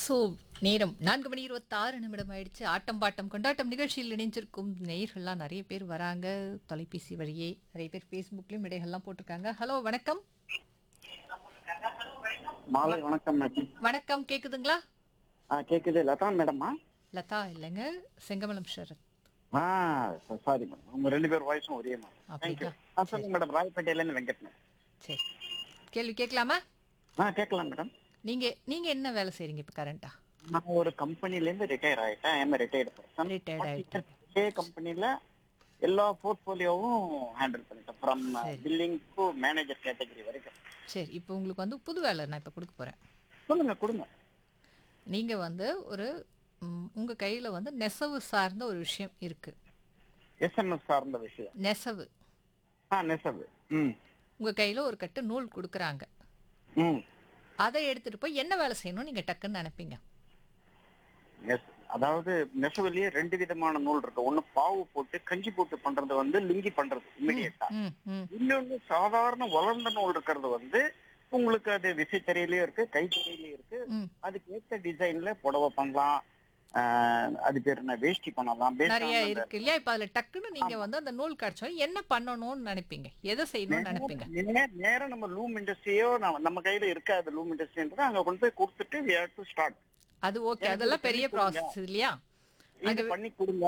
So நேரம் நான்கு மணி இருபத்தாறு நிமிடம் ஆயிடுச்சு ஆட்டம் பாட்டம் கொண்டாட்டம் நிகழ்ச்சியில் இணைஞ்சிருக்கும் நேயர்கள்லாம் நிறைய பேர் வராங்க தொலைபேசி வழியே நிறைய பேர் ஃபேஸ்புக்லேயும் இடைகள்லாம் போட்டிருக்காங்க ஹலோ வணக்கம் மாலை வணக்கம் மேடம் வணக்கம் கேக்குதுங்களா ஆ கேக்குது லதா மேடமா லதா இல்லைங்க செங்கமலம் ஷரத் ஆ சாரி மேடம் உங்க ரெண்டு பேர் வாய்ஸும் ஒரே மாதிரி தேங்க்யூ அப்படிங்களா ஆ சொல்லுங்க மேடம் ராயப்பேட்டையில இருந்து வெங்கட் மேடம் சரி கேள்வி கேட்கலாமா ஆ கேட்கலாம் மேடம் நீங்க நீங்க என்ன வேலை செய்றீங்க இப்போ கரண்டா நான் ஒரு கம்பெனில இருந்து ரிட்டையர் ஆயிட்டேன் ஐம் ரிட்டையர்டு பர்சன் ரிட்டையர்ட் ஆயிட்டு இதே கம்பெனில எல்லா போர்ட்போலியோவும் ஹேண்டில் பண்ணிட்டேன் ஃப்ரம் சரி. பில்லிங் டு மேனேஜர் கேட்டகரி வரைக்கும் சரி இப்போ உங்களுக்கு வந்து புது வேலை நான் இப்போ கொடுக்க போறேன் சொல்லுங்க கொடுங்க நீங்க வந்து ஒரு ம், உங்க கையில வந்து நெசவு சார்ந்த ஒரு விஷயம் இருக்கு எஸ்எம்எஸ் சார்ந்த விஷயம் நெசவு ஆ நெசவு ம் உங்க கையில ஒரு கட்டு நூல் கொடுக்குறாங்க ம் அதை எடுத்துட்டு போய் என்ன வேலை செய்யணும் நீங்க டக்குன்னு நினைப்பீங்க எஸ் அதாவது நெசவுலயே ரெண்டு விதமான நூல் இருக்கு ஒண்ணு பாவு போட்டு கஞ்சி போட்டு பண்றது வந்து லுங்கி பண்றது இமிடியேட்டா ம் ம் இன்னொன்னு சாதாரண வளர்ந்த நூல் இருக்கிறது வந்து உங்களுக்கு அது விசைத்தறியிலயும் இருக்கு கைத்தறியிலயும் இருக்கு ம் அதுக்கு ஏத்த டிசைன்ல புடவை பண்ணலாம் ஆஹ் அது பேர் என்ன வேஷ்டி பண்ணலாம் based நிறைய on அந்த- இருக்கு இல்லையா இப்ப அதுல டக்குன்னு நீங்க வந்து அந்த நூல் கிடைச்சா என்ன பண்ணணும்னு நினைப்பீங்க எதை செய்யணும்னு நினைப்பீங்க நே- நேரா நம்ம லூம் இண்டஸ்ட்ரியோ நம்ம கையில இருக்காது லூம் இண்டஸ்ட்ரின்றது அங்க கொண்டு போய் கொடுத்துட்டு we have to start அது ஓகே எனக்கு அதெல்லாம் இது பெரிய பண்ணி கொடுங்க. ப்ராசஸ் இல்லையா இது பண்ணி கொடுங்க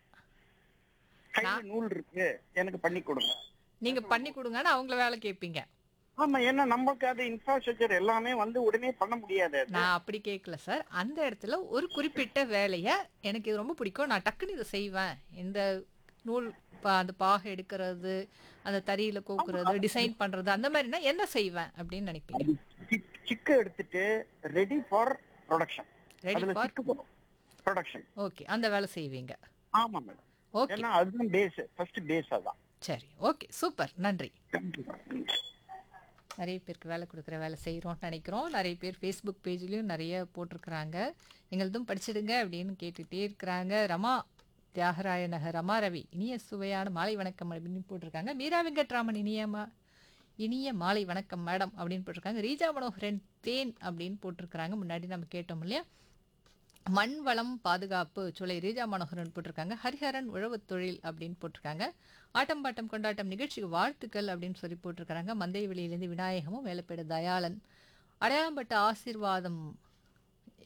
கையில நூல் இருக்கு எனக்கு பண்ணி கொடுங்க நீங்க பண்ணி கொடுங்கன்னு அவங்கள வேலை கேட்பீங்க ஆமா ஏன்னா நமக்கு அது இன்ஃப்ராஸ்ட்ரக்சர் எல்லாமே வந்து உடனே பண்ண முடியாது அது. நான் அப்படி கேட்கல சார் அந்த இடத்துல ஒரு குறிப்பிட்ட வேலையை எனக்கு இது ரொம்ப பிடிக்கும் நான் டக்குன்னு இதை செய்வேன் இந்த நூல் பா- அந்த பாகை எடுக்கிறது அந்த தறியில கோக்குறது டிசைன் பண்றது அந்த மாதிரினா என்ன செய்வேன் அப்படின்னு நினைப்பீங்க அது சிக்- சிக்கு எடுத்துட்டு ரெடி ஃபார் ப்ரொடக்ஷன் ரெடி அதுல ஃபார் சிக்கு போடும் ப்ரொடக்ஷன் ஓகே அந்த வேலை செய்வீங்க ஆமா மேடம் ஓகே ஏன்னா அதுதான் பேஸ் ஃபர்ஸ்ட் பேஸ் அதான் சரி ஓகே சூப்பர் நன்றி தேங்க்யூ நிறைய பேருக்கு வேலை கொடுக்குற வேலை செய்கிறோம்னு நினைக்கிறோம் நிறைய பேர் ஃபேஸ்புக் பேஜ்லேயும் நிறைய போட்டிருக்கிறாங்க எங்களதும் படிச்சிடுங்க அப்படின்னு கேட்டுகிட்டே இருக்கிறாங்க ரமா தியாகராய நகர் ரமா ரவி இனிய சுவையான மாலை வணக்கம் அப்படின்னு போட்டிருக்காங்க மீரா வெங்கட்ராமன் இனிய மா இனிய மாலை வணக்கம் மேடம் அப்படின்னு போட்டிருக்காங்க ரீஜா மனோகரன் தேன் அப்படின்னு போட்டிருக்கிறாங்க முன்னாடி நம்ம கேட்டோம் இல்லையா மண் வளம் பாதுகாப்பு சுலை ரீஜா மனோகரன் போட்டிருக்காங்க ஹரிஹரன் உழவுத் தொழில் அப்படின்னு போட்டிருக்காங்க ஆட்டம் பாட்டம் கொண்டாட்டம் நிகழ்ச்சிக்கு வாழ்த்துக்கள் அப்படின்னு சொல்லி போட்டிருக்காங்க மந்தை வெளியிலேருந்து விநாயகமும் வேலைப்பேடு தயாளன் அடையாளம்பட்ட ஆசீர்வாதம்